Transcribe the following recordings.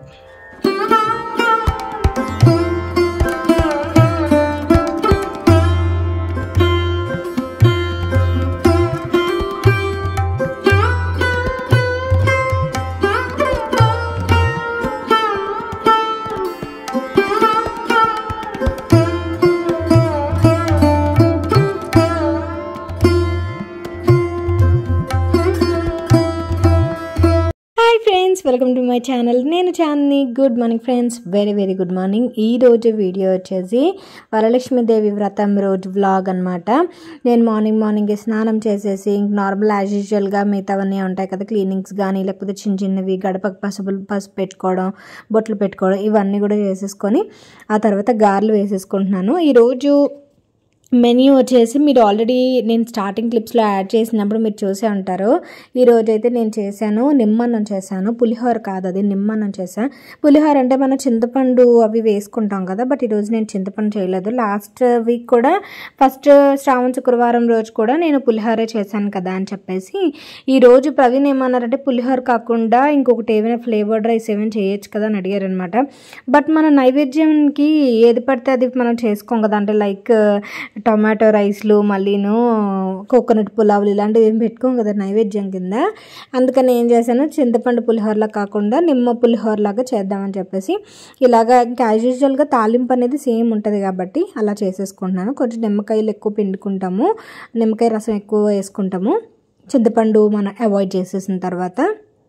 hi friends welcome to my channel నేను Chandini good morning friends very very good morning ఈ రోజు video వచ్చేసి వరలక్ష్మీదేవి వ్రతం రోజు వ్లాగ్ అనమాట నేను మార్నింగ్ మార్నింగ్ స్నానం చేసేసి ఇంక నార్మల్ యాజ్ యూజువల్గా మిగతావన్నీ ఉంటాయి కదా క్లీనింగ్స్ కానీ లేకపోతే చిన్న చిన్నవి గడపకు పసుపు పసుపు పెట్టుకోవడం బొట్లు పెట్టుకోవడం ఇవన్నీ కూడా చేసేసుకొని ఆ తర్వాత గారెలు వేసేసుకుంటున్నాను ఈరోజు మెన్యూ వచ్చేసి మీరు ఆల్రెడీ నేను స్టార్టింగ్ క్లిప్స్లో యాడ్ చేసినప్పుడు మీరు చూసే ఉంటారు ఈరోజు అయితే నేను చేశాను నిమ్మన్నం చేశాను పులిహోర కాదు అది నిమ్మన్నం చేశాను పులిహోర అంటే మనం చింతపండు అవి వేసుకుంటాం కదా బట్ ఈరోజు నేను చింతపండు చేయలేదు లాస్ట్ వీక్ కూడా ఫస్ట్ శ్రావణ శుక్రవారం రోజు కూడా నేను పులిహోర చేశాను కదా అని చెప్పేసి ఈ రోజు ప్రవీణ్ ఏమన్నారంటే పులిహోర కాకుండా ఇంకొకటి ఏమైనా ఫ్లేవర్డ్ రైస్ ఏమైనా చేయొచ్చు కదా అని అడిగారు అనమాట బట్ మన నైవేద్యంకి ఏది పడితే అది మనం చేసుకోం కదా అంటే లైక్ టొమాటో రైస్లు మళ్ళీను కోకోనట్ పులావులు ఇలాంటివి ఏం పెట్టుకోం కదా నైవేద్యం కింద అందుకని ఏం చేశాను చింతపండు పులిహోరలా కాకుండా నిమ్మ పులిహోరలాగా చేద్దామని చెప్పేసి ఇలాగా యాజ్ యూజువల్గా తాలింపు అనేది సేమ్ ఉంటుంది కాబట్టి అలా చేసేసుకుంటున్నాను కొంచెం నిమ్మకాయలు ఎక్కువ పిండుకుంటాము నిమ్మకాయ రసం ఎక్కువ వేసుకుంటాము చింతపండు మనం అవాయిడ్ చేసేసిన తర్వాత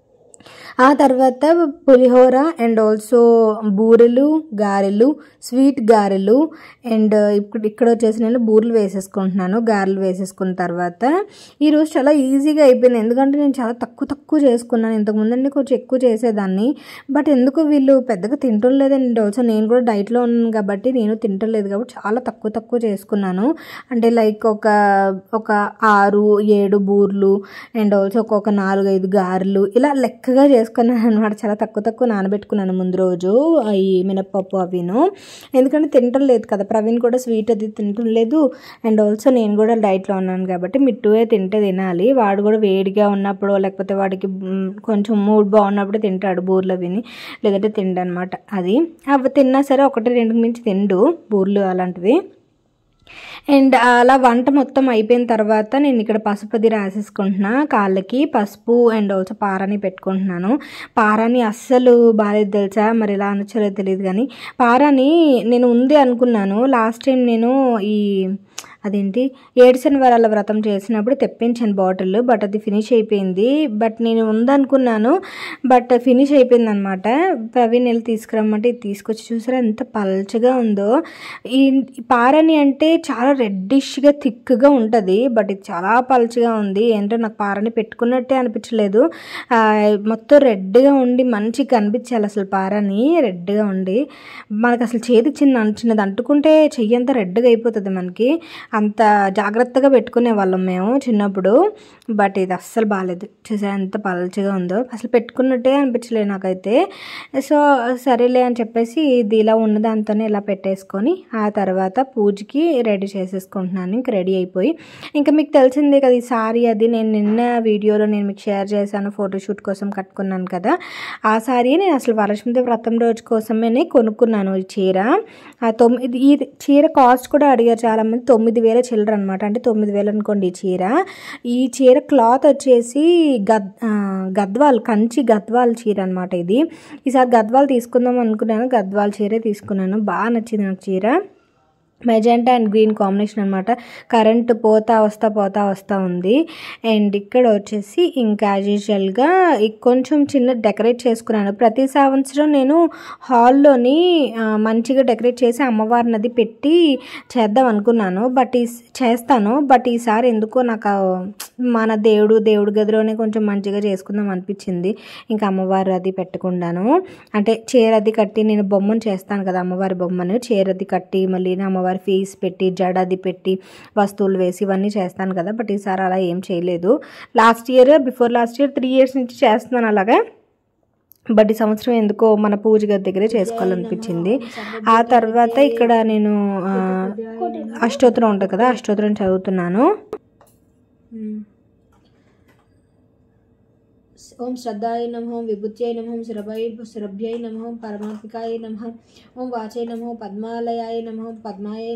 ఆ తర్వాత పులిహోర అండ్ ఆల్సో బూరెలు గారెలు స్వీట్ గారెలు అండ్ ఇప్పుడు ఇక్కడ వచ్చేసి నేను బూరెలు వేసేసుకుంటున్నాను గారెలు వేసేసుకున్న తర్వాత ఈరోజు చాలా ఈజీగా అయిపోయింది ఎందుకంటే నేను చాలా తక్కువ తక్కువ చేసుకున్నాను ఇంతకుముందు అండి కొంచెం ఎక్కువ చేసేదాన్ని బట్ ఎందుకు వీళ్ళు పెద్దగా తింటలేదండి అండ్ ఆల్సో నేను కూడా డైట్లో ఉన్నాను కాబట్టి నేను తింటలేదు కాబట్టి చాలా తక్కువ తక్కువ చేసుకున్నాను అంటే లైక్ ఒక ఒక ఆరు ఏడు బూర్లు అండ్ ఆల్సో ఒక నాలుగు ఐదు గారెలు ఇలా లెక్కగా చేసుకున్నాను అనమాట చాలా తక్కువ తక్కువ నానబెట్టుకున్నాను ముందు రోజు ఈ మినప్పప్పు అవిను ఎందుకంటే తినటం లేదు కదా ప్రవీణ్ కూడా స్వీట్ అది తినటం లేదు అండ్ ఆల్సో నేను కూడా డైట్లో ఉన్నాను కాబట్టి మిట్టువే తింటే తినాలి వాడు కూడా వేడిగా ఉన్నప్పుడు లేకపోతే వాడికి మ్, కొంచెం మూడ్ బాగున్నప్పుడు తింటాడు బూర్లు అవిని లేదంటే తిండనమాట అది అవి తిన్నా సరే ఒకటి రెండు మించి తిండు బూర్లు అలాంటివి అండ్ అలా వంట మొత్తం అయిపోయిన తర్వాత నేను ఇక్కడ పసుపది రాసేసుకుంటున్నా కాళ్ళకి పసుపు అండ్ ఆల్సో పారాని పెట్టుకుంటున్నాను పారాని అస్సలు బాగాలేదు తెలుసా మరి ఎలా అనొచ్చో తెలియదు కానీ పారాని నేను ఉంది అనుకున్నాను లాస్ట్ టైం నేను ఈ అదేంటి ఏడు శనివారాల వ్రతం చేసినప్పుడు తెప్పించాను బాటిల్ బట్ అది ఫినిష్ అయిపోయింది బట్ నేను ఉందనుకున్నాను బట్ ఫినిష్ అయిపోయింది అనమాట ప్రవీణ్ వెళ్ళి తీసుకురమ్మంటే ఇది తీసుకొచ్చి చూసారా ఎంత పల్చగా ఉందో ఈ ఈ పారని అంటే చాలా రెడ్డిష్గా థిక్గా ఉంటుంది బట్ ఇది చాలా పల్చగా ఉంది ఏంటో నాకు పారని పెట్టుకున్నట్టే అనిపించలేదు ఆ, మొత్తం రెడ్గా ఉండి మంచిగా కనిపించాలి అసలు పారని రెడ్గా ఉండి మనకు అసలు చేతి చిన్న చిన్నది అంటుకుంటే చెయ్యి అంతా రెడ్గా అయిపోతుంది మనకి అంత జాగ్రత్తగా పెట్టుకునే వాళ్ళం మేము చిన్నప్పుడు బట్ ఇది అస్సలు బాగాలేదు చూసా ఎంత పలచగా ఉందో అసలు పెట్టుకున్నట్టే అనిపించలేదు నాకైతే సో సరేలే అని చెప్పేసి ఇది ఇలా ఉన్న దాంతోనే ఇలా పెట్టేసుకొని ఆ తర్వాత పూజకి రెడీ చేసేసుకుంటున్నాను ఇంక రెడీ అయిపోయి ఇంకా మీకు తెలిసిందే కదా ఈ సారీ అది నేను నిన్న వీడియోలో నేను మీకు షేర్ చేశాను ఫోటోషూట్ కోసం కట్టుకున్నాను కదా ఆ సారీ నేను అసలు వరలక్ష్మి వ్రతం రోజు కోసమే కొనుక్కున్నాను ఈ చీర ఆ తొమ్మిది ఈ చీర కాస్ట్ కూడా అడిగారు చాలామంది తొమ్మిది వేల చిల్లర అనమాట అంటే తొమ్మిది వేలు అనుకోండి ఈ చీర ఈ చీర క్లాత్ వచ్చేసి గద్ ఆ, గద్వాల్ కంచి గద్వాల్ చీర అనమాట ఇది ఈసారి గద్వాల్ తీసుకుందాం అనుకున్నాను గద్వాల్ చీరే తీసుకున్నాను బాగా నచ్చింది నాకు చీర మెజెంటా అండ్ గ్రీన్ కాంబినేషన్ అనమాట కరెంట్ పోతా వస్తా పోతా వస్తూ ఉంది అండ్ ఇక్కడ వచ్చేసి ఇంకా యాజ్ యూజువల్గా కొంచెం చిన్న డెకరేట్ చేసుకున్నాను ప్రతి సంవత్సరం నేను హాల్లోని ఆ, మంచిగా డెకరేట్ చేసి అమ్మవారిని అది పెట్టి చేద్దాం అనుకున్నాను బట్ ఈ చేస్తాను బట్ ఈసారి ఎందుకో నాకు ఆ, మన దేవుడు దేవుడి గదిలోనే కొంచెం మంచిగా చేసుకుందాం అనిపించింది ఇంకా అమ్మవారు అది పెట్టకుండాను అంటే చీర అది కట్టి నేను బొమ్మను చేస్తాను కదా అమ్మవారి బొమ్మను చీర అది కట్టి మళ్ళీ నా అమ్మవారి ఫేస్ పెట్టి జడ అది పెట్టి వస్తువులు వేసి ఇవన్నీ చేస్తాను కదా బట్ ఈసారి అలా ఏం చేయలేదు last year before last year three years నుంచి చేస్తున్నాను అలాగా బట్ ఈ సంవత్సరం ఎందుకో మన పూజ గది దగ్గరే చేసుకోవాలనిపించింది ఆ తర్వాత ఇక్కడ నేను ఆ, అష్టోత్తరం ఉంటుంది కదా అష్టోత్తరం చదువుతున్నాను ఓం శ్రద్ధాయ నమ విభుత్యై నమ సురభై సురభ్యై నమ పరమాత్మికాయ నమ ఓం వాచై నమ పద్మాలయాయ నమ పద్మాయ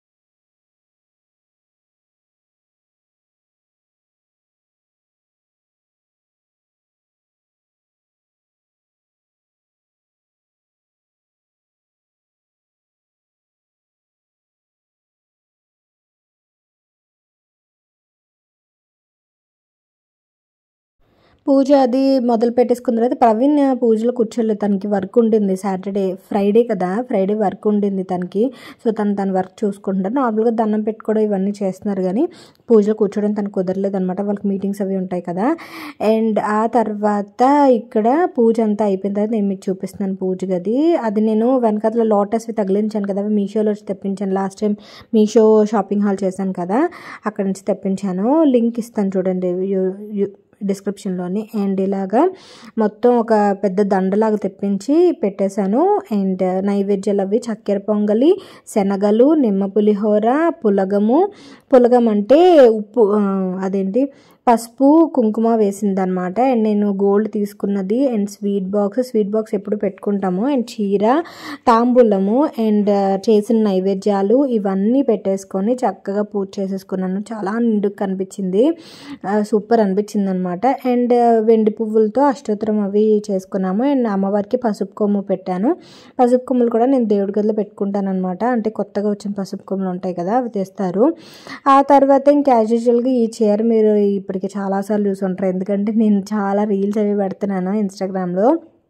పూజ అది మొదలు పెట్టేసుకున్న తర్వాత ప్రవీణ్ పూజలో కూర్చోలేదు తనకి వర్క్ ఉండింది సాటర్డే ఫ్రైడే కదా ఫ్రైడే వర్క్ ఉండింది తనకి సో తను తన వర్క్ చూసుకుంటారు నార్మల్గా దండం పెట్టుకోవడం ఇవన్నీ చేస్తున్నారు కానీ పూజలో కూర్చోవడం తనకు కుదరలేదు అనమాట వాళ్ళకి మీటింగ్స్ అవి ఉంటాయి కదా అండ్ ఆ తర్వాత ఇక్కడ పూజ అంతా అయిపోయిన తర్వాత నేను మీకు చూపిస్తున్నాను పూజ గది అది నేను వెనకాతల లోటస్వి తగిలించాను కదా అవి మీషోలో వచ్చి తెప్పించాను last time Meesho shopping haul చేశాను కదా అక్కడ నుంచి తెప్పించాను లింక్ ఇస్తాను చూడండి యు- యు- డిస్క్రిప్షన్లోని అండ్ ఇలాగా మొత్తం ఒక పెద్ద దండలాగా తెప్పించి పెట్టేశాను అండ్ నైవేద్యాలు అవి చక్కెర పొంగలి శనగలు నిమ్మ పులిహోర పులగము పులగం అంటే ఉప్పు ఆ, అదేంటి పసుపు కుంకుమ వేసిందనమాట అండ్ నేను గోల్డ్ తీసుకున్నది and sweet box sweet box ఎప్పుడు పెట్టుకుంటాము అండ్ చీర తాంబూలము అండ్ చేసిన నైవేద్యాలు ఇవన్నీ పెట్టేసుకొని చక్కగా పూజ చేసేసుకున్నాను చాలా నిండుగా కనిపించింది ఆ, సూపర్ అనిపించింది అనమాట అండ్ వెండి పువ్వులతో అష్టోత్తరం అవి చేసుకున్నాము అండ్ అమ్మవారికి పసుపు కొమ్ము పెట్టాను పసుపు కొమ్ములు కూడా నేను దేవుడి గదిలో పెట్టుకుంటాను అనమాట అంటే కొత్తగా వచ్చిన పసుపు కొమ్ములు ఉంటాయి కదా అవి తెస్తారు ఆ తర్వాత ఇంకా యాజ్ యూజువల్గా ఈ చీర మీరు ఇప్పటికి చాలాసార్లు చూసి ఉంటారు ఎందుకంటే నేను చాలా రీల్స్ అవి పెడుతున్నాను ఇన్స్టాగ్రామ్లో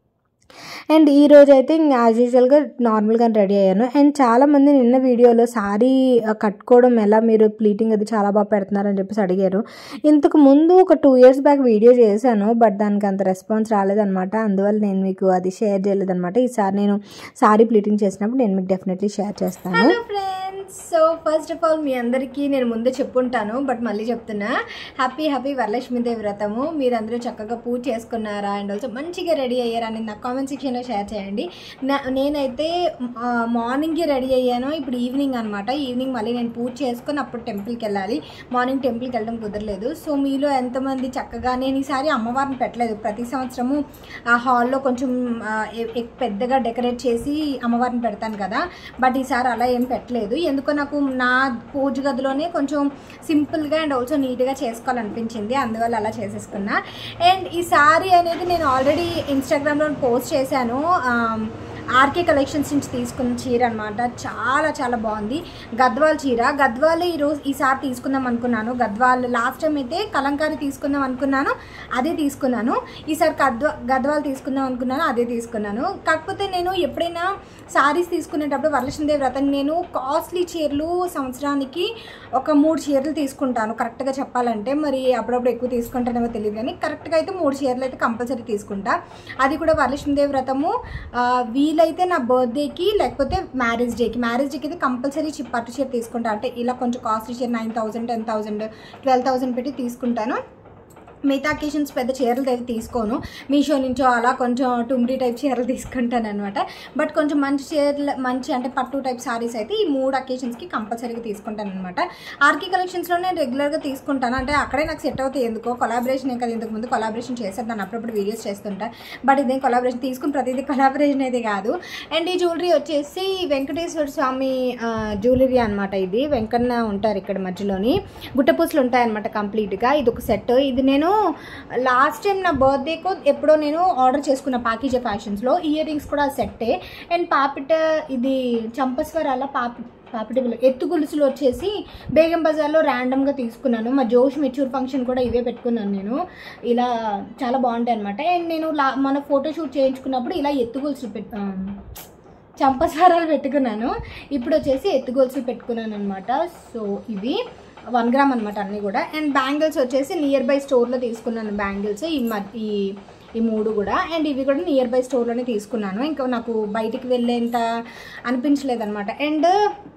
అండ్ ఈ రోజు అయితే ఇంక యాజ్ యూజువల్గా నార్మల్గా రెడీ అయ్యాను అండ్ చాలామంది నిన్న వీడియోలో శారీ కట్టుకోవడం ఎలా మీరు ప్లీటింగ్ అది చాలా బాగా పెడుతున్నారని చెప్పేసి అడిగారు ఇంతకు ముందు ఒక టూ ఇయర్స్ బ్యాక్ వీడియో చేశాను బట్ దానికి అంత రెస్పాన్స్ రాలేదనమాట అందువల్ల నేను మీకు అది షేర్ చేయలేదన్నమాట ఈసారి నేను శారీ ప్లీటింగ్ చేసినప్పుడు నేను మీకు డెఫినెట్లీ షేర్ చేస్తాను hello friends so first of all మీ అందరికీ నేను ముందే చెప్పుంటాను బట్ మళ్ళీ చెప్తున్నా హ్యాపీ హ్యాపీ వరలక్ష్మీదేవి వ్రతము మీరందరూ చక్కగా పూజ చేసుకున్నారా అండ్ ఆల్సో మంచిగా రెడీ అయ్యారా అని నాకు కామెంట్ సెక్షన్లో షేర్ చేయండి నా నేనైతే ఆ, మార్నింగ్కి రెడీ అయ్యాను ఇప్పుడు ఈవినింగ్ అనమాట ఈవినింగ్ మళ్ళీ నేను పూజ చేసుకొని అప్పుడు టెంపుల్కి వెళ్ళాలి మార్నింగ్ టెంపుల్కి వెళ్ళడం కుదరలేదు సో మీలో ఎంతమంది చక్కగా నేను ఈసారి అమ్మవారిని పెట్టలేదు ప్రతి సంవత్సరము ఆ హాల్లో కొంచెం ఆ, ఎ- ఎ- పెద్దగా డెకరేట్ చేసి అమ్మవారిని పెడతాను కదా బట్ ఈసారి అలా ఏం పెట్టలేదు ఎందుకో నాకు నా పూజ గదిలోనే కొంచెం సింపుల్గా అండ్ ఆల్సో నీట్గా చేసుకోవాలనిపించింది అందువల్ల అలా చేసేసుకున్నా అండ్ ఈ సారీ అనేది నేను ఆల్రెడీ ఇన్స్టాగ్రామ్లో పోస్ట్ చేశాను ఆర్కే కలెక్షన్స్ నుంచి తీసుకున్న చీర అనమాట చాలా చాలా బాగుంది గద్వాల్ చీర గద్వాల్ ఈరోజు ఈసారి తీసుకుందాం అనుకున్నాను గద్వాల్ లాస్ట్ టైం అయితే కలంకారీ తీసుకుందాం అనుకున్నాను అదే తీసుకున్నాను ఈసారి గద్వా గద్వాల్ తీసుకుందాం అనుకున్నాను అదే తీసుకున్నాను కాకపోతే నేను ఎప్పుడైనా సారీస్ తీసుకునేటప్పుడు వరలక్ష్మీదేవి వ్రతం నేను కాస్ట్లీ చీరలు సంవత్సరానికి ఒక మూడు చీరలు తీసుకుంటాను కరెక్ట్గా చెప్పాలంటే మరి అప్పుడప్పుడు ఎక్కువ తీసుకుంటానేమో తెలియదు కానీ కరెక్ట్గా అయితే మూడు చీరలు అయితే కంపల్సరీ తీసుకుంటా అది కూడా వరలక్ష్మీదేవి వ్రతము ఆ, వీలైతే నా బర్త్డేకి లేకపోతే మ్యారేజ్ డేకి మ్యారేజ్ డేకి అయితే కంపల్సరీ చి- పట్టు చీర తీసుకుంటా అంటే ఇలా కొంచెం కాస్ట్లీ చీర nine thousand ten thousand twelve thousand పెట్టి తీసుకుంటాను మిగతా అకేషన్స్ పెద్ద చీరలు అయితే తీసుకోను మీషో నుంచో అలా కొంచెం టుమ్రీ టైప్ చీరలు తీసుకుంటాను అనమాట బట్ కొంచెం మంచి చీరలు మంచి అంటే పట్టు టైప్ సారీస్ అయితే ఈ మూడు అకేషన్స్కి కంపల్సరీగా తీసుకుంటాను అనమాట ఆర్కే కలెక్షన్స్లో నేను రెగ్యులర్గా తీసుకుంటాను అంటే అక్కడే నాకు సెట్ అవుతాయి ఎందుకో కొలాబరేషన్ కదా ఇంతకు ముందు కొలాబరేషన్ చేశాను దాన్ని అప్పుడప్పుడు వీడియోస్ చేస్తుంటా బట్ ఇదేం కొలాబరేషన్ తీసుకుని ప్రతిదీ కొలాబరేషన్ అయితే కాదు అండ్ ఈ జ్యువెలరీ వచ్చేసి వెంకటేశ్వర స్వామి ఆ, జ్యువెలరీ అనమాట ఇది వెంకన్న ఉంటారు ఇక్కడ మధ్యలోని గుట్టపూసలు ఉంటాయన్నమాట కంప్లీట్గా ఇది ఒక సెట్ ఇది నేను లాస్ట్ టైం నా బర్త్డేకో ఎప్పుడో నేను ఆర్డర్ చేసుకున్న ప్యాకేజ్ ఫ్యాషన్స్లో ఇయర్ రింగ్స్ కూడా సెట్టే అండ్ పాపిట ఇది చంపస్వరాల పాపి పాపిటబుల్ ఎత్తు గొలుసులు వచ్చేసి బేగం బజార్లో ర్యాండమ్గా తీసుకున్నాను మా జోష్ మెచ్యూర్ ఫంక్షన్ కూడా ఇవే పెట్టుకున్నాను నేను ఇలా చాలా బాగుంటాయి అనమాట అండ్ నేను లా మన ఫోటోషూట్ చేయించుకున్నప్పుడు ఇలా ఎత్తు గొలుసులు పెట్ ఆ, చంపస్వరాలు పెట్టుకున్నాను ఇప్పుడు వచ్చేసి ఎత్తుగోల్సులు పెట్టుకున్నాను అనమాట సో ఇవి వన్ గ్రామ్ అనమాట అన్నీ కూడా అండ్ బ్యాంగిల్స్ వచ్చేసి నియర్ బై స్టోర్లో తీసుకున్నాను బ్యాంగిల్స్ ఈ మ- ఈ ఈ మూడు కూడా అండ్ ఇవి కూడా నియర్ బై స్టోర్లోనే తీసుకున్నాను ఇంకా నాకు బయటికి వెళ్ళేంత అనిపించలేదు అనమాట అండ్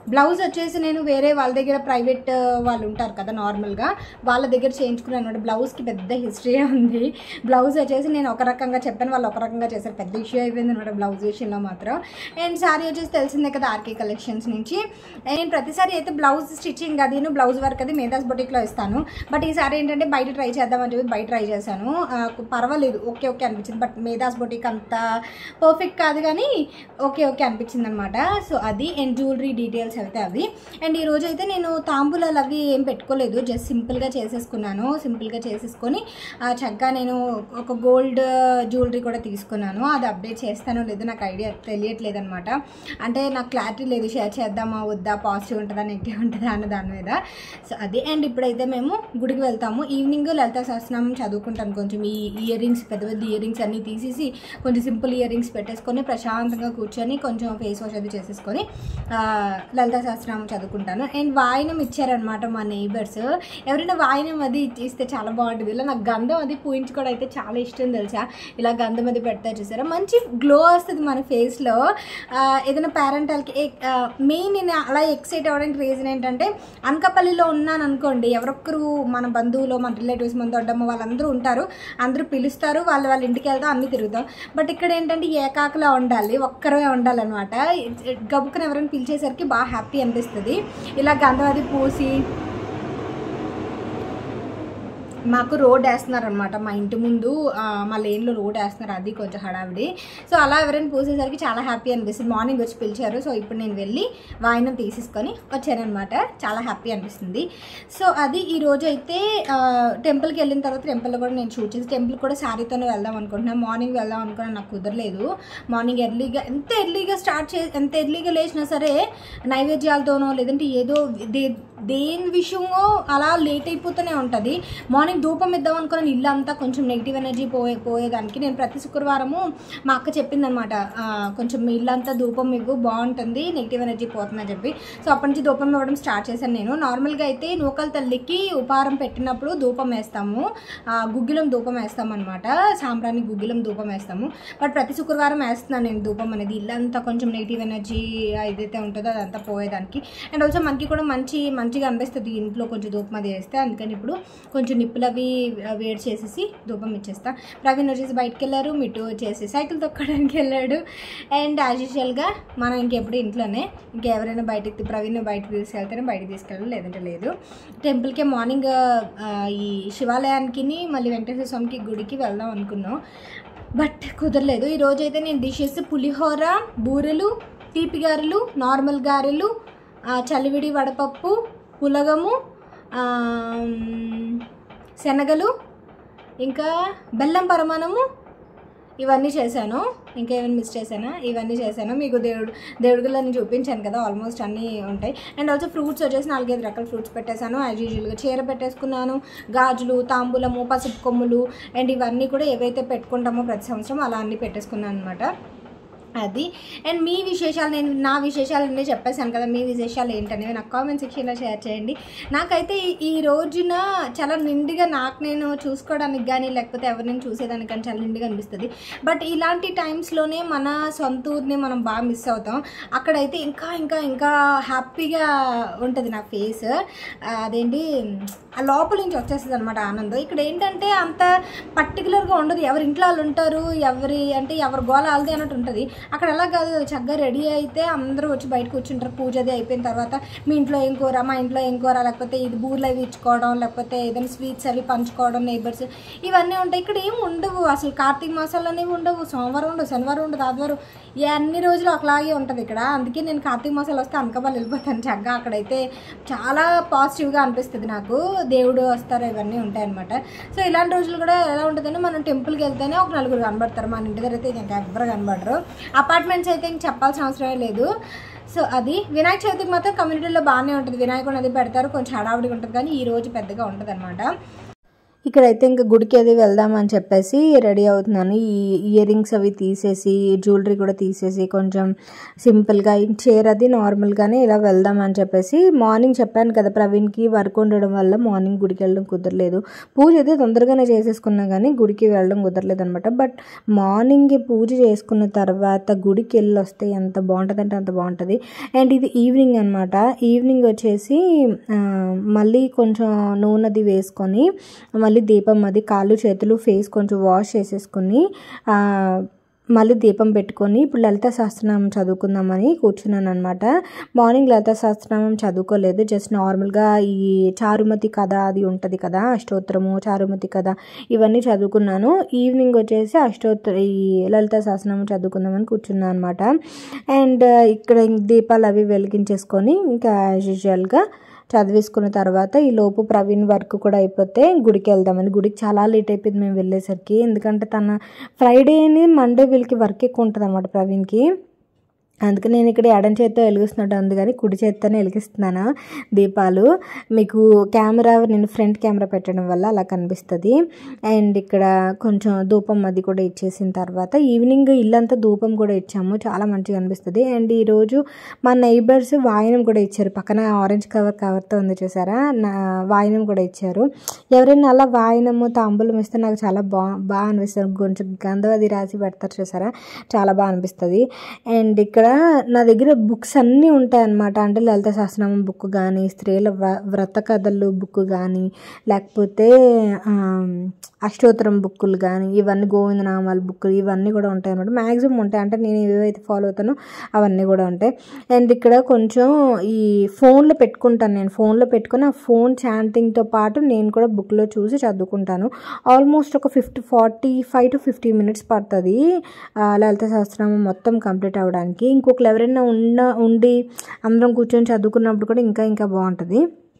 బ్లౌజ్ వచ్చేసి నేను వేరే వాళ్ళ దగ్గర ప్రైవేట్ వాళ్ళు ఉంటారు కదా నార్మల్గా వాళ్ళ దగ్గర చేయించుకున్నాను అనమాట బ్లౌజ్కి పెద్ద హిస్టరీ ఉంది బ్లౌజ్ వచ్చేసి నేను ఒక రకంగా చెప్పాను వాళ్ళు ఒక రకంగా చేశారు పెద్ద ఇష్యూ అయిపోయింది అనమాట బ్లౌజ్ విషయంలో మాత్రం అండ్ శారీ వచ్చేసి తెలిసిందే కదా ఆర్కే కలెక్షన్స్ నుంచి నేను ప్రతిసారి అయితే బ్లౌజ్ స్టిచ్చింగ్ అది బ్లౌజ్ వర్క్ అది మేధాస్ బొటిక్లో ఇస్తాను బట్ ఈసారి ఏంటంటే బయట ట్రై చేద్దామని చెప్పి బయట ట్రై చేశాను ఆ, పర్వాలేదు ఓకే ఓకే అనిపించింది బట్ మేధాస్ బొటిక్ అంత పర్ఫెక్ట్ కాదు కానీ ఓకే ఓకే అనిపించింది అనమాట సో అది అండ్ జ్యువెలరీ డీటెయిల్స్ అయితే అవి అండ్ ఈ రోజు అయితే నేను తాంబూలాలు అవి ఏం పెట్టుకోలేదు జస్ట్ సింపుల్గా చేసేసుకున్నాను సింపుల్గా చేసేసుకొని ఆ, చక్కగా నేను ఒక గోల్డ్ జ్యువెలరీ కూడా తీసుకున్నాను అది అప్డేట్ చేస్తానో లేదో నాకు ఐడియా తెలియట్లేదు అనమాట అంటే నాకు క్లారిటీ లేదు షేర్ చేద్దామా వద్దా పాజిటివ్ ఉంటుందా నెగిటివ్ ఉంటుందా అన్న దాని మీద సో అది అండ్ ఇప్పుడైతే మేము గుడికి వెళ్తాము ఈవినింగ్ లలిత సహస్రనామం చదువుకుంటాను కొంచెం ఈ ఇయర్ రింగ్స్ పెద్ద పెద్ద ఇయర్ రింగ్స్ అన్నీ తీసేసి కొంచెం సింపుల్ ఇయర్ రింగ్స్ పెట్టేసుకొని ప్రశాంతంగా కూర్చొని కొంచెం ఫేస్ వాష్ అది చేసేసుకొని ఆ, లలిత సహస్రనామం చదువుకుంటాను అండ్ వాయినం ఇచ్చారనమాట మా నైబర్స్ ఎవరైనా వాయినం అది ఇస్తే చాలా బాగుంటుంది ఇలా నాకు గంధం అది పూయించుకోవడం అయితే చాలా ఇష్టం తెలుసా ఇలా గంధం అది పెడతా చూసారా మంచి గ్లో వస్తుంది మన ఫేస్లో ఏదైనా పేరెంటల్కి మెయిన్ నేను అలా ఎక్సైట్ అవ్వడానికి రీజన్ ఏంటంటే అనకాపల్లిలో ఉన్నాను అనుకోండి ఎవరొక్కరు మన బంధువులు మన రిలేటివ్స్ మన దొడ్డమ్మ వాళ్ళందరూ ఉంటారు అందరూ పిలుస్తారు వాళ్ళు వాళ్ళ ఇంటికి వెళ్తాం అన్నీ తిరుగుతాం బట్ ఇక్కడ ఏంటంటే ఏకాకలా ఉండాలి ఒక్కరే ఉండాలన్నమాట గబుక్కన ఎవరైనా పిలిచేసరికి బాగా హ్యాపీ అనిపిస్తుంది ఇలా గంధం అది పూసి మాకు రోడ్ వేస్తున్నారు అనమాట మా ఇంటి ముందు ఆ, మా లేన్లో రోడ్ వేస్తున్నారు అది కొంచెం హడావిడి సో అలా ఎవరైనా పూసేసరికి చాలా హ్యాపీ అనిపిస్తుంది మార్నింగ్ వచ్చి పిలిచారు సో ఇప్పుడు నేను వెళ్ళి వాయినం తీసేసుకొని వచ్చానమాట చాలా హ్యాపీ అనిపిస్తుంది సో అది ఈ రోజు అయితే ఆ, టెంపుల్కి వెళ్ళిన తర్వాత టెంపుల్లో కూడా నేను షూట్ చేసి టెంపుల్ కూడా శారీతోనే వెళ్దాం అనుకుంటున్నాను మార్నింగ్ వెళ్దాం అనుకున్నాను నాకు కుదరలేదు మార్నింగ్ ఎర్లీగా ఎంత ఎర్లీగా స్టార్ట్ చే ఎంత ఎర్లీగా లేచినా సరే నైవేద్యాలతోనో లేదంటే ఏదో దే దేని విషయమో అలా లేట్ అయిపోతూనే ఉంటుంది మార్నింగ్ ధూపం ఇద్దాం అనుకున్నాను ఇల్లు అంతా కొంచెం నెగిటివ్ ఎనర్జీ పోయే పోయేదానికి నేను ప్రతి శుక్రవారము మా అక్క చెప్పిందనమాట కొంచెం మీ ఇల్లంతా ధూపం ఇవ్వు బాగుంటుంది నెగిటివ్ ఎనర్జీ పోతుందని చెప్పి సో అప్పటి నుంచి ధూపం ఇవ్వడం స్టార్ట్ చేశాను నేను నార్మల్గా అయితే నూకల తల్లికి ఉపారం పెట్టినప్పుడు ధూపం వేస్తాము ఆ, గుగ్గిలం ధూపం వేస్తాం అనమాట సాంబ్రాణి గుగ్గిలం ధూపం వేస్తాము బట్ ప్రతి శుక్రవారం వేస్తున్నాను నేను ధూపం అనేది ఇల్లంతా కొంచెం నెగిటివ్ ఎనర్జీ ఏదైతే ఉంటుందో అదంతా పోయేదానికి అండ్ ఆల్సో మనకి కూడా మంచి మంచిగా అనిపిస్తుంది ఇంట్లో కొంచెం ధూపం అది వేస్తే అందుకని ఇప్పుడు కొంచెం నిప్పులు అవి వేడి చేసేసి ధూపం ఇచ్చేస్తా ప్రవీణ్ వచ్చేసి బయటకు వెళ్ళారు మిట్టు వచ్చేసి సైకిల్ తొక్కడానికి వెళ్ళాడు అండ్ యాజ్ యూజువల్గా మనం ఇంకెప్పుడు ఇంట్లోనే ఇంకెవరైనా బయటికి ప్రవీణ్ బయటకు తీసుకెళ్తేనే బయటకు తీసుకెళ్ళాలి లేదంటే లేదు టెంపుల్కి మార్నింగ్ ఆ, ఈ శివాలయానికి మళ్ళీ వెంకటేశ్వర స్వామికి గుడికి వెళ్దాం అనుకున్నాం బట్ కుదరలేదు ఈ రోజు అయితే నేను డిషెస్ పులిహోర బూరెలు తీపి గారెలు నార్మల్ గారెలు ఆ, చలివిడి వడపప్పు పులగము ఆ, శనగలు ఇంకా బెల్లం పరమాణము ఇవన్నీ చేశాను ఇంకా ఏమైనా మిస్ చేశానా ఇవన్నీ చేశాను మీకు దేవుడు దేవుడిని చూపించాను కదా ఆల్మోస్ట్ అన్నీ ఉంటాయి అండ్ ఆల్సో ఫ్రూట్స్ వచ్చేసి నాలుగైదు రకాల ఫ్రూట్స్ పెట్టేశాను యాజ్ యూజువల్గా చీర పెట్టేసుకున్నాను గాజులు తాంబూలము పసుపు కొమ్ములు అండ్ ఇవన్నీ కూడా ఏవైతే పెట్టుకుంటామో ప్రతి సంవత్సరం అలా అన్నీ పెట్టేసుకున్నాను అనమాట అది అండ్ మీ విశేషాలు నేను నా విశేషాలు అన్నీ చెప్పేశాను కదా మీ విశేషాలు ఏంటనేవి నాకు కామెంట్ సెక్షన్లో షేర్ చేయండి నాకైతే ఈ- ఈ రోజున చాలా నిండుగా నాకు నేను చూసుకోవడానికి కానీ లేకపోతే ఎవరినైనా చూసేదానికి కానీ చాలా నిండుగా అనిపిస్తుంది బట్ ఇలాంటి టైమ్స్లోనే మన సొంత ఊరిని మనం బాగా మిస్ అవుతాం అక్కడైతే ఇంకా ఇంకా ఇంకా హ్యాపీగా ఉంటుంది నా ఫేస్ అదేంటి ఆ లోపల నుంచి వచ్చేస్తుంది అనమాట ఆనందం ఇక్కడ ఏంటంటే అంత పర్టికులర్గా ఉండదు ఎవరి ఇంట్లో వాళ్ళు ఉంటారు ఎవరి అంటే ఎవరి గోల వాళ్ళది అన్నట్టు ఉంటుంది అక్కడ అలా కాదు చక్కగా రెడీ అయితే అందరూ వచ్చి బయట కూర్చుంటారు పూజ అది అయిపోయిన తర్వాత మీ ఇంట్లో ఏం కూర మా ఇంట్లో ఏం కూర లేకపోతే ఇది బూర్లు అవి ఇచ్చుకోవడం లేకపోతే ఏదైనా స్వీట్స్ అవి పంచుకోవడం నైబర్స్ ఇవన్నీ ఉంటాయి ఇక్కడ ఏం ఉండవు అసలు కార్తీక మాసాలు అనేవి ఉండవు సోమవారం ఉండవు శనివారం ఉండదు ఆదివారం ఈ అన్ని రోజులు ఒకలాగే ఉంటుంది ఇక్కడ అందుకే నేను కార్తీక మాసాలు వస్తే అనకబాలు వెళ్ళిపోతాను చక్కగా అక్కడైతే చాలా పాజిటివ్గా అనిపిస్తుంది నాకు దేవుడు వస్తారు ఇవన్నీ ఉంటాయన్నమాట సో ఇలాంటి రోజులు కూడా ఎలా ఉంటుందంటే మనం టెంపుల్కి వెళ్తేనే ఒక నలుగురు కనబడతారు మన ఇంటి దగ్గర అయితే ఇంకా ఎవ్వరు కనబడరు అపార్ట్మెంట్స్ అయితే ఇంక చెప్పాల్సిన అవసరమే లేదు సో అది వినాయక చవితికి మాత్రం కమ్యూనిటీలో బాగానే ఉంటుంది వినాయకుడు అది పెడతారు కొంచెం హడావుడిగా ఉంటుంది కానీ ఈ రోజు పెద్దగా ఉంటుంది ఇక్కడైతే ఇంకా గుడికి అది వెళ్దామని చెప్పేసి రెడీ అవుతున్నాను ఈ ఇయర్ రింగ్స్ అవి తీసేసి జ్యువెలరీ కూడా తీసేసి కొంచెం సింపుల్గా చీర అది నార్మల్గానే ఇలా వెళ్దామని చెప్పేసి మార్నింగ్ చెప్పాను కదా ప్రవీణ్కి వర్క్ ఉండడం వల్ల మార్నింగ్ గుడికి వెళ్ళడం కుదరలేదు పూజ అయితే తొందరగానే చేసేసుకున్నా కానీ గుడికి వెళ్ళడం కుదరలేదు అనమాట బట్ మార్నింగ్ పూజ చేసుకున్న తర్వాత గుడికి వెళ్ళి వస్తే ఎంత బాగుంటుంది అంటే అంత బాగుంటుంది అండ్ ఇది ఈవినింగ్ అనమాట ఈవినింగ్ వచ్చేసి ఆ, మళ్ళీ కొంచెం నూనెది వేసుకొని మళ్ళీ దీపం అది కాళ్ళు చేతులు ఫేస్ కొంచెం వాష్ చేసేసుకొని ఆ, మళ్ళీ దీపం పెట్టుకొని ఇప్పుడు లలిత సహస్రనామం చదువుకుందామని కూర్చున్నాను అనమాట మార్నింగ్ లలిత సహస్రనామం చదువుకోలేదు జస్ట్ నార్మల్గా ఈ చారుమతి కథ అది ఉంటుంది కదా అష్టోత్తరము చారుమతి కథ ఇవన్నీ చదువుకున్నాను ఈవినింగ్ వచ్చేసి అష్టోత్తర ఈ లలిత సహస్రనామం చదువుకుందామని కూర్చున్నాను అనమాట అండ్ ఇక్కడ ఇంక దీపాలు అవి వెలిగించేసుకొని ఇంకా యాజ్ యూజువల్గా చదివేసుకున్న తర్వాత ఈ లోపు ప్రవీణ్ వర్క్ కూడా అయిపోతే గుడికి వెళ్దామని గుడికి చాలా లేట్ అయిపోయింది మేము వెళ్ళేసరికి ఎందుకంటే తన ఫ్రైడేని మండే వీళ్ళకి వర్క్ ఎక్కువ ఉంటుంది అనమాట ప్రవీణ్కి అందుకే నేను ఇక్కడ ఎడం చేత్తో వెలిగిస్తున్నట్టు ఉంది కానీ కుడి చేత్తోనే వెలిగిస్తున్నాను దీపాలు మీకు కెమెరా నేను ఫ్రంట్ కెమెరా పెట్టడం వల్ల అలా కనిపిస్తుంది అండ్ ఇక్కడ కొంచెం ధూపం అది కూడా ఇచ్చేసిన తర్వాత ఈవినింగ్ ఇల్లంతా ధూపం కూడా ఇచ్చాము చాలా మంచిగా అనిపిస్తుంది అండ్ ఈరోజు మా నైబర్స్ వాయనం కూడా ఇచ్చారు పక్కన ఆరెంజ్ కవర్ కవర్తో ఉంది చూసారా నా వాయనం కూడా ఇచ్చారు ఎవరైనా అలా వాయనము తాంబూలం ఇస్తే నాకు చాలా బా బాగా అనిపిస్తుంది కొంచెం గంధం అది రాసి పెడతారు చూసారా చాలా బాగా అనిపిస్తుంది అండ్ ఇక్కడ నా దగ్గర బుక్స్ అన్నీ ఉంటాయి అన్నమాట అంటే లలిత సహస్రనామం బుక్ కానీ స్త్రీల వ్ర- వ్రత కథలు బుక్ కానీ లేకపోతే ఆ, అష్టోత్తరం బుక్కులు కానీ ఇవన్నీ గోవిందనామాల బుక్కులు ఇవన్నీ కూడా ఉంటాయి అన్నమాట మ్యాక్సిమం ఉంటాయి అంటే నేను ఏవైతే ఫాలో అవుతానో అవన్నీ కూడా ఉంటాయి అండ్ ఇక్కడ కొంచెం ఈ ఫోన్లో పెట్టుకుంటాను నేను ఫోన్లో పెట్టుకుని ఆ ఫోన్ చాంటింగ్తో పాటు నేను కూడా బుక్లో చూసి చదువుకుంటాను ఆల్మోస్ట్ ఒక fifty forty five to fifty minutes పడుతుంది ఆ, లలిత సహస్రనామం మొత్తం కంప్లీట్ అవ్వడానికి ఇంకొకరు ఎవరైనా ఉన్న ఉండి అందరం కూర్చొని చదువుకున్నప్పుడు కూడా ఇంకా ఇంకా బాగుంటుంది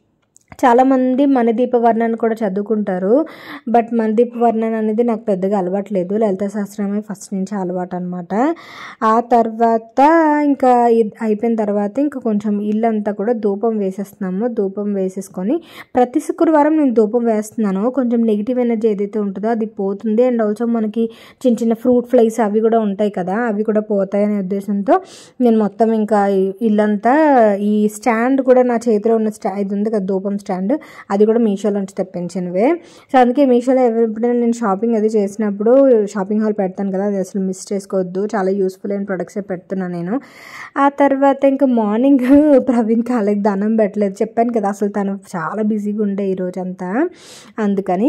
చాలామంది మనదీప వర్ణన కూడా చదువుకుంటారు బట్ మనదీప వర్ణన అనేది నాకు పెద్దగా అలవాట్లేదు లలిత సహస్రమే ఫస్ట్ నుంచి అలవాటు అనమాట ఆ తర్వాత ఇంకా ఇది అయిపోయిన తర్వాత ఇంకా కొంచెం ఇల్లంతా కూడా ధూపం వేసేస్తున్నాము ధూపం వేసేసుకొని ప్రతి శుక్రవారం నేను ధూపం వేస్తున్నాను కొంచెం నెగిటివ్ ఎనర్జీ ఏదైతే ఉంటుందో అది పోతుంది అండ్ ఆల్సో మనకి చిన్న చిన్న ఫ్రూట్ ఫ్లైస్ అవి కూడా ఉంటాయి కదా అవి కూడా పోతాయి అనే ఉద్దేశంతో నేను మొత్తం ఇంకా ఈ ఇల్లంతా ఈ స్టాండ్ కూడా నా చేతిలో ఉన్న స్టా ఇది ఉంది కదా ధూపం స్టాండ్ అది కూడా మీషోలో నుంచి తెప్పించినవే సో అందుకే మీషోలో ఎప్పుడైనా నేను షాపింగ్ అది చేసినప్పుడు షాపింగ్ హాల్ పెడతాను కదా అది అసలు మిస్ చేసుకోవద్దు చాలా యూస్ఫుల్ అయిన ప్రొడక్ట్సే పెడుతున్నాను నేను ఆ తర్వాత ఇంకా మార్నింగ్ ప్రవీణ్ కాళ్ళకి దండం పెట్టలేదు చెప్పాను కదా అసలు తను చాలా బిజీగా ఉండే ఈ రోజంతా అందుకని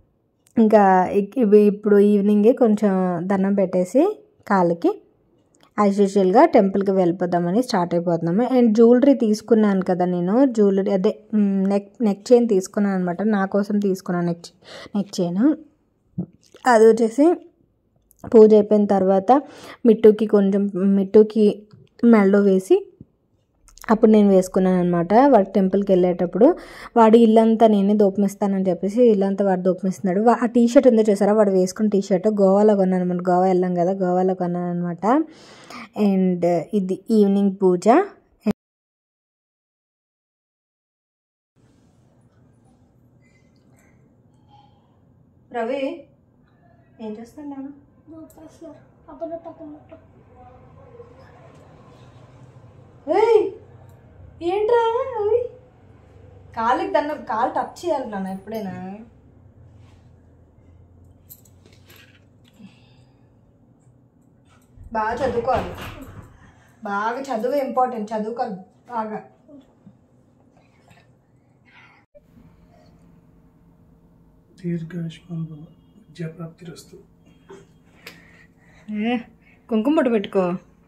ఇంకా ఇక్- ఇవి ఇప్పుడు ఈవినింగే కొంచెం దండం పెట్టేసి కాళ్ళకి యాజ్ యూజువల్గా టెంపుల్కి వెళ్ళిపోదామని స్టార్ట్ అయిపోతున్నాము అండ్ జ్యువెలరీ తీసుకున్నాను కదా నేను జ్యువెలరీ అదే మ్, నెక్ నెక్ చైన్ తీసుకున్నాను అనమాట నా కోసం తీసుకున్నాను నెక్ చై- నెక్ చైన్ అది వచ్చేసి పూజ అయిపోయిన తర్వాత మిట్టుకి కొంచెం మిట్టుకి మెడలో వేసి అప్పుడు నేను వేసుకున్నాను అనమాట వాడి టెంపుల్కి వెళ్ళేటప్పుడు వాడు ఇల్లంతా నేనే దోపమిస్తానని చెప్పేసి ఇల్లంతా వాడు దోపమిస్తున్నాడు వా- ఆ టీ షర్ట్ ఉందో చూసారా వాడు వేసుకున్న టీ షర్ట్ గోవాలో కొన్నాను అనమాట గోవా వెళ్ళాం కదా గోవాలో కొన్నాను అనమాట అండ్ ఇది ఈవినింగ్ పూజ రవి ఏం చేస్తున్నాను ఏయ్ ఏంట్రా అవి కాలికి దాన్ని కాలు టచ్ చేయాలి నాన్న ఎప్పుడైనా బాగా చదువుకోవాలి బాగా చదువు ఇంపార్టెంట్ చదువుకోవాలి బాగా దీర్ఘాయుష్మాన్ భవ విద్యాప్రాప్తిరస్తు ఏ, కుంకుమ పొట్టు పెట్టుకో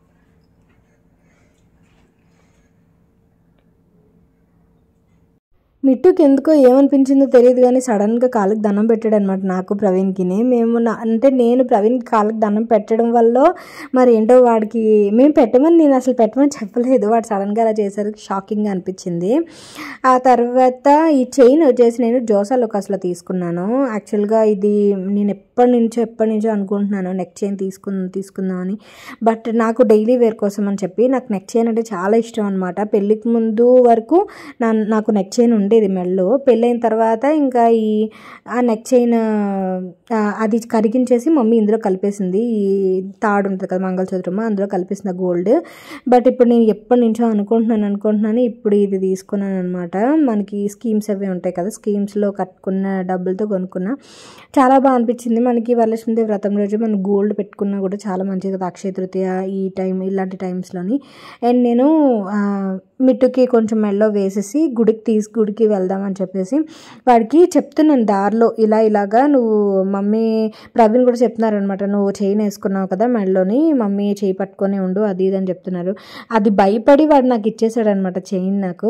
మిట్టుకి ఎందుకో ఏమనిపించిందో తెలియదు కానీ సడన్గా కాళ్ళకి దండం పెట్టాడు అనమాట నాకు ప్రవీణ్కిని మేము నా- అంటే నేను ప్రవీణ్ కాళ్ళకి దండం పెట్టడం వల్ల మరి ఏంటో వాడికి మేము పెట్టమని నేను అసలు పెట్టమని చెప్పలేదు వాడు సడన్గా అలా చేసరికి షాకింగ్గా అనిపించింది ఆ తర్వాత ఈ చైన్ వచ్చేసి నేను జోసాలోకి అసలు తీసుకున్నాను యాక్చువల్గా ఇది నేను ఎప్పటి నుంచో ఎప్పటి నుంచో అనుకుంటున్నాను నెక్ చైన్ తీసుకుందాం తీసుకుందామని బట్ నాకు డైలీ వేర్ కోసం అని చెప్పి నాకు నెక్ చైన్ అంటే చాలా ఇష్టం అనమాట పెళ్ళికి ముందు వరకు నా నాకు నెక్ చైన్ ఉండేది ఉండేది మెడలో పెళ్ళైన తర్వాత ఇంకా ఈ ఆ నెక్ చైన్ ఆ, అది కరిగించేసి మమ్మీ ఇందులో కలిపేసింది ఈ తాడు ఉంటుంది కదా మంగళసూత్రము అందులో కలిపేసింది గోల్డ్ బట్ ఇప్పుడు నేను ఎప్పటి నుంచో అనుకుంటున్నాను అనుకుంటున్నాను ఇప్పుడు ఇది తీసుకున్నాను అనమాట మనకి స్కీమ్స్ అవి ఉంటాయి కదా స్కీమ్స్లో కట్టుకున్న డబ్బులతో కొనుక్కున్నా చాలా బాగా అనిపించింది మనకి వరలక్ష్మీదేవి వ్రతం రోజు మనం గోల్డ్ పెట్టుకున్నా కూడా చాలా మంచిది కదా అక్షయ తృతీయ ఈ టైం ఇలాంటి టైమ్స్లోని అండ్ నేను ఆ, మిట్టుకి కొంచెం మెడలో వేసేసి గుడికి తీసి గుడికి వెళ్దామని చెప్పేసి వాడికి చెప్తున్నాను దారిలో ఇలా ఇలాగా నువ్వు మమ్మీ ప్రవీణ్ కూడా చెప్తున్నారు అనమాట నువ్వు చైన్ వేసుకున్నావు కదా మెడలోని మమ్మీ చేయి పట్టుకొని ఉండు అది ఇది అని చెప్తున్నారు అది భయపడి వాడు నాకు ఇచ్చేసాడు అనమాట చైన్ నాకు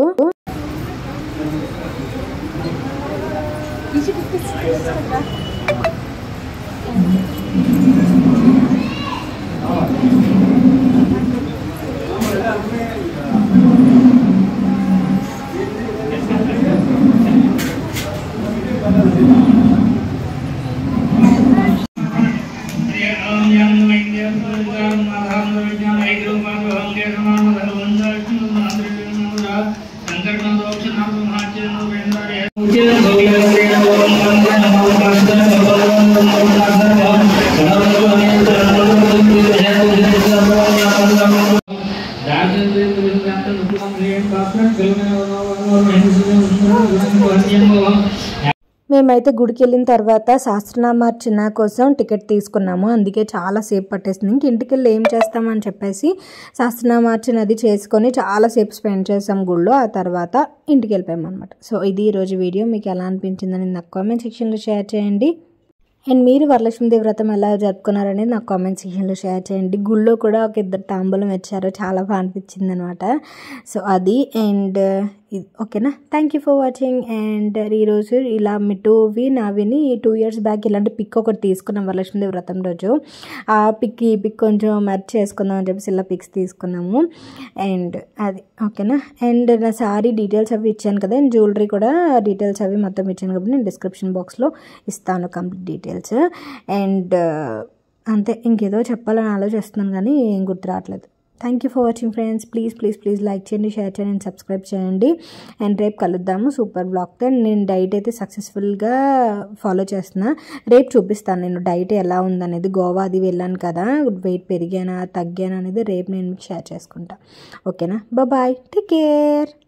మేమైతే గుడికి వెళ్ళిన తర్వాత సహస్రనామార్చన కోసం టికెట్ తీసుకున్నాము అందుకే చాలా సేపు పట్టేసింది ఇంక ఇంటికి వెళ్ళి ఏం చేస్తామని చెప్పేసి సహస్రనామార్చన అది చేసుకొని చాలాసేపు స్పెండ్ చేసాం గుళ్ళో ఆ తర్వాత ఇంటికి వెళ్ళిపోయాం అనమాట సో ఇది ఈరోజు వీడియో మీకు ఎలా అనిపించిందని నాకు కామెంట్ సెక్షన్లో షేర్ చేయండి అండ్ మీరు వరలక్ష్మీదేవి వ్రతం ఎలా జరుపుకున్నారనేది నాకు కామెంట్ సెక్షన్లో షేర్ చేయండి గుళ్ళో కూడా ఒక ఇద్దరు తాంబూలం ఇచ్చారు చాలా బాగా అనిపించింది అనమాట సో అది అండ్ ఇది ఓకేనా thank you for watching and ఈరోజు ఇలా మిట్టువి నావిని టూ ఇయర్స్ బ్యాక్ ఇలాంటి పిక్ ఒకటి తీసుకున్నాం వరలక్ష్మీదేవి వ్రతం రోజు ఆ పిక్ ఈ పిక్ కొంచెం మ్యాచ్ చేసుకుందాం అని చెప్పేసి ఇలా పిక్స్ తీసుకున్నాము అండ్ అది ఓకేనా అండ్ నా సారీ డీటెయిల్స్ అవి ఇచ్చాను కదా అండ్ జ్యువెలరీ కూడా డీటెయిల్స్ అవి మొత్తం ఇచ్చాను కాబట్టి నేను డిస్క్రిప్షన్ బాక్స్లో ఇస్తాను కంప్లీట్ డీటెయిల్స్ అండ్ అంతే ఇంకేదో చెప్పాలని ఆలోచిస్తున్నాను కానీ ఏం గుర్తు రావట్లేదు thank you for watching friends please please please like చేయండి షేర్ చేయండి అండ్ సబ్స్క్రైబ్ చేయండి అండ్ రేపు కలుద్దాము సూపర్ బ్లాగ్తో నేను డైట్ అయితే సక్సెస్ఫుల్గా ఫాలో చేస్తున్నా రేపు చూపిస్తాను నేను డైట్ ఎలా ఉందనేది గోవా అది వెళ్ళాను కదా వెయిట్ పెరిగానా తగ్గానా అనేది రేపు నేను మీకు షేర్ చేసుకుంటా ఓకేనా బాయ్ టేక్ కేర్